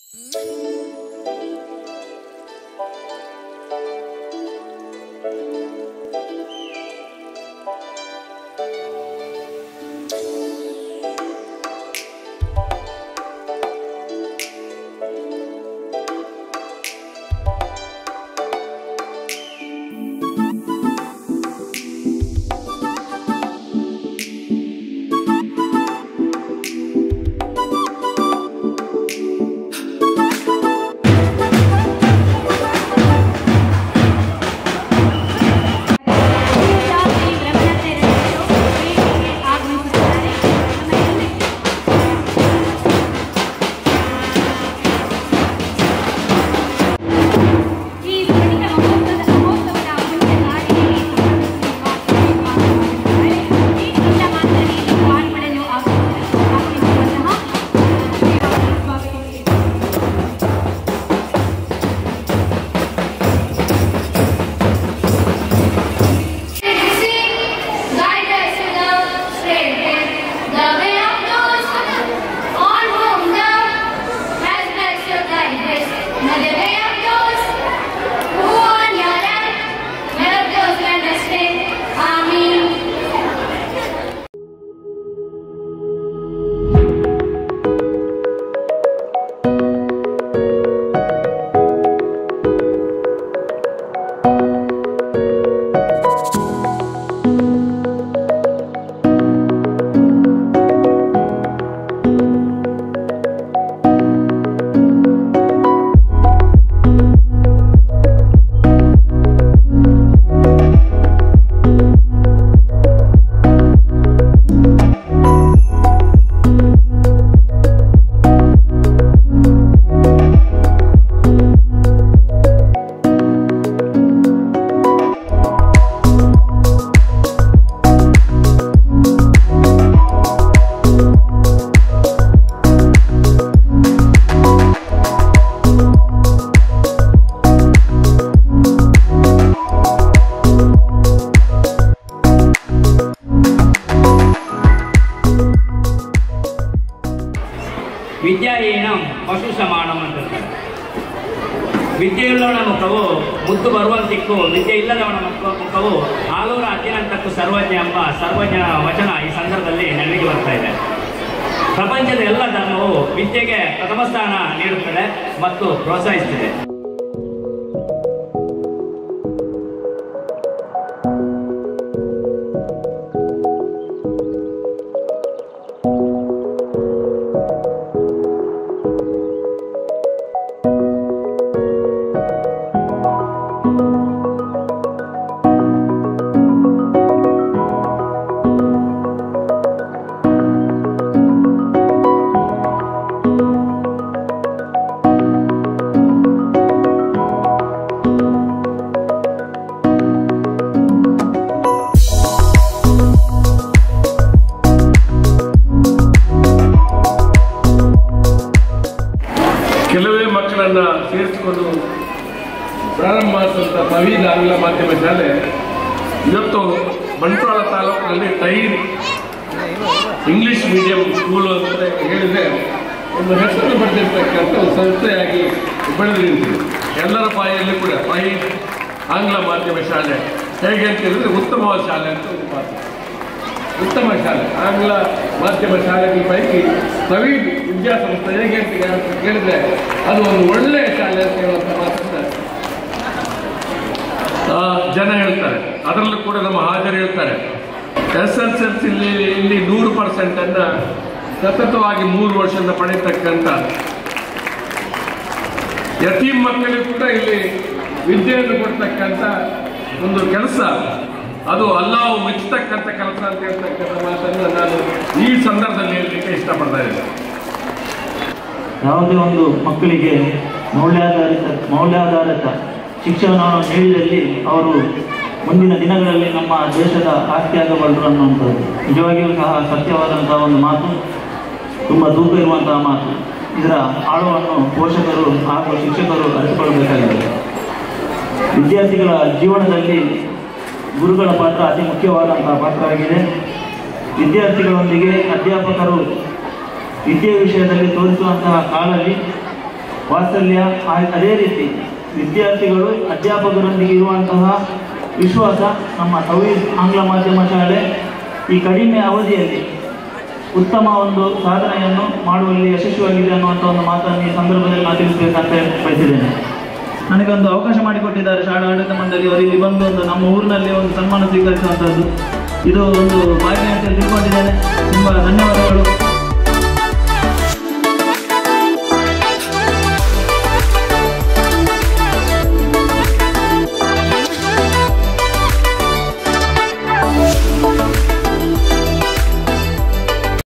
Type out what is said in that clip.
ಶಾಸ್ತ್ರಿ ಬ್ರಹ್ಮಚರ್ಯರು ವೇದಿಕೆಗೆ ಆಗಮಿಸುತ್ತಾರೆ ನಮ್ಮೆಲ್ಲರಿಗೂ ಈ ಸ್ಫಟಿಕ ಮಹೋತ್ಸವದ ಮಹೋತ್ಸವದ ಮುಖ್ಯ ಸಾಧನೆಗೆ ಈ ಪುಟ್ಟ ಮಾತನಾಡಿ ಪಾಲ್ಗೊಳ್ಳಲು ಆಗಮಿಸಿರುವಂತಹ ಸ್ವಾಗತಿಸಿದೆ Guide us to the straight path, the way of those on whom thou hast blessed your guidance, not the way of those who on your right, way of those who understand. Amen. ವಿದ್ಯಾಹೀನಂ ಪಶು ಸಮಾನಂ ಅಂತ ಹೇಳ್ತಾರೆ. ವಿದ್ಯೆಯುಳ್ಳವನ ಮುಖವು ಮುದ್ದು ಬರುವಂತಿಕ್ಕು ವಿದ್ಯೆ ಇಲ್ಲದವನ ಮುಖ ಮುಖವು ಆಲೂರ ಅತಿನಂತಕ್ಕೂ ಸರ್ವಜ್ಞ ಎಂಬ ಸರ್ವಜ್ಞ ವಚನ ಈ ಸಂದರ್ಭದಲ್ಲಿ ನೆನಪಿಗೆ ಬರ್ತಾ ಇದೆ ಪ್ರಪಂಚದ ಎಲ್ಲ ಧರ್ಮವು ವಿದ್ಯೆಗೆ ಪ್ರಥಮ ಸ್ಥಾನ ನೀಡುತ್ತದೆ ಮತ್ತು ಪ್ರೋತ್ಸಾಹಿಸುತ್ತದೆ ಕೆಲವೇ ಮಕ್ಕಳನ್ನ ಸೇರಿಸಿಕೊಂಡು ಪ್ರಾರಂಭ ಮಾಡಿದಂಥ ಪವೀಲ್ ಆಂಗ್ಲ ಮಾಧ್ಯಮ ಶಾಲೆ ಇವತ್ತು ಬಂಟ್ವಾಳ ತಾಲೂಕಿನಲ್ಲಿ ಟೈರ್ ಇಂಗ್ಲಿಷ್ ಮೀಡಿಯಂ ಸ್ಕೂಲ್ ಅಂತ ಹೇಳಿದ್ರೆ ಒಂದು ಹೆಸರು ಪಡೆದಿರ್ತಕ್ಕಂಥ ಒಂದು ಸಂಸ್ಥೆಯಾಗಿ ಬೆಳೆದು ನಿಂತಿದೆ ಎಲ್ಲರ ಬಾಯಲ್ಲಿ ಕೂಡ ಪೈ ಆಂಗ್ಲ ಮಾಧ್ಯಮ ಶಾಲೆ ಹೇಗೆ ಅಂತ ಹೇಳಿದ್ರೆ ಉತ್ತಮವಾದ ಶಾಲೆ ಅಂತ ಒಂದು ಮಾತು ಉತ್ತಮ ಶಾಲೆ ಆಂಗ್ಲ ಮಾಧ್ಯಮ ಶಾಲೆಗಳ ಪೈಕಿ ಪ್ರವೀಣ್ ವಿದ್ಯಾಸಂಸ್ಥೆ ಹೇಗೆ ಅಂತ ಯಾರು ಕೇಳಿದ್ರೆ ಅದು ಒಂದು ಒಳ್ಳೆಯ ಶಾಲೆ ಅಂತ ಹೇಳುವಂಥ ಮಾತನ್ನ ಆ, ಜನ ಹೇಳ್ತಾರೆ ಅದರಲ್ಲೂ ಕೂಡ ನಮ್ಮ ಹಾಜರು ಹೇಳ್ತಾರೆ ಎಸ್ ಎಸ್ ಎಲ್ ಸಿಲಿ ಇಲ್ಲಿ ನೂರು ಪರ್ಸೆಂಟ್ ಅನ್ನ ಸತತವಾಗಿ ಮೂರು ವರ್ಷದಿಂದ ಪಡೆಯತಕ್ಕಂಥ ಯತೀಮ್ ಮಕ್ಕಳಿಗೂ ಕೂಡ ಇಲ್ಲಿ ವಿದ್ಯೆಯನ್ನು ಕೊಡ್ತಕ್ಕಂಥ ಒಂದು ಕೆಲಸ ಅದು ಅಲ್ಲಾವು ಮೆಚ್ಚತಕ್ಕಂಥ ಕೆಲಸ ಅಂತ ಹೇಳ್ತಕ್ಕಂಥ ಮಾತನ್ನು ನಾನು ಈ ಸಂದರ್ಭದಲ್ಲಿ ಹೇಳಲಿಕ್ಕೆ ಇಷ್ಟಪಡ್ತಾ ಇದ್ದೇನೆ ಯಾವುದೇ ಒಂದು ಮಕ್ಕಳಿಗೆ ಮೌಲ್ಯಾಧಾರಿತ ಮೌಲ್ಯಾಧಾರಿತ ಶಿಕ್ಷಣವನ್ನು ನೀಡಿದಲ್ಲಿ ಅವರು ಮುಂದಿನ ದಿನಗಳಲ್ಲಿ ನಮ್ಮ ದೇಶದ ಆಸ್ತಿಯಾಗಬಲ್ಲರು ಅನ್ನುವಂಥದ್ದು ನಿಜವಾಗಿಯೂ ಸಹ ಸತ್ಯವಾದಂತಹ ಒಂದು ಮಾತು ತುಂಬ ತೂಕ ಇರುವಂತಹ ಮಾತು ಇದರ ಆಳವನ್ನು ಪೋಷಕರು ಹಾಗೂ ಶಿಕ್ಷಕರು ಅರಿತುಕೊಳ್ಳಬೇಕಾಗಿದೆ ವಿದ್ಯಾರ್ಥಿಗಳ ಜೀವನದಲ್ಲಿ ಗುರುಗಳ ಪಾತ್ರ ಅತಿ ಮುಖ್ಯವಾದಂತಹ ಪಾತ್ರವಾಗಿದೆ ವಿದ್ಯಾರ್ಥಿಗಳೊಂದಿಗೆ ಅಧ್ಯಾಪಕರು ವಿದ್ಯೆ ವಿಷಯದಲ್ಲಿ ತೋರಿಸುವಂತಹ ಕಾಳಜಿ ವಾತ್ಸಲ್ಯ ಆ- ಅದೇ ರೀತಿ ವಿದ್ಯಾರ್ಥಿಗಳು ಅಧ್ಯಾಪಕರೊಂದಿಗೆ ಇರುವಂತಹ ವಿಶ್ವಾಸ ನಮ್ಮ ತವೀದ್ ಆಂಗ್ಲ ಮಾಧ್ಯಮ ಶಾಲೆ ಈ ಕಡಿಮೆ ಅವಧಿಯಲ್ಲಿ ಉತ್ತಮ ಒಂದು ಸಾಧನೆಯನ್ನು ಮಾಡುವಲ್ಲಿ ಯಶಸ್ವಿಯಾಗಿದೆ ಅನ್ನುವಂಥ ಒಂದು ಮಾತನ್ನು ಈ ಸಂದರ್ಭದಲ್ಲಿ ನಾನು ತಿಳಿಸಬೇಕಂತ ಬಯಸಿದ್ದೇನೆ ನನಗೊಂದು ಅವಕಾಶ ಮಾಡಿಕೊಟ್ಟಿದ್ದಾರೆ ಶಾಲಾ ಆಡಳಿತ ಮಂಡಳಿಯವರು ಇಲ್ಲಿ ಬಂದು ಒಂದು ನಮ್ಮ ಊರಿನಲ್ಲಿ ಒಂದು ಸನ್ಮಾನ ಸ್ವೀಕರಿಸುವಂಥದ್ದು ಇದು ಒಂದು ಭಾಗ್ಯ ಅಂತ ತಿಳ್ಕೊಂಡಿದ್ದೇನೆ ತುಂಬ ಧನ್ಯವಾದಗಳು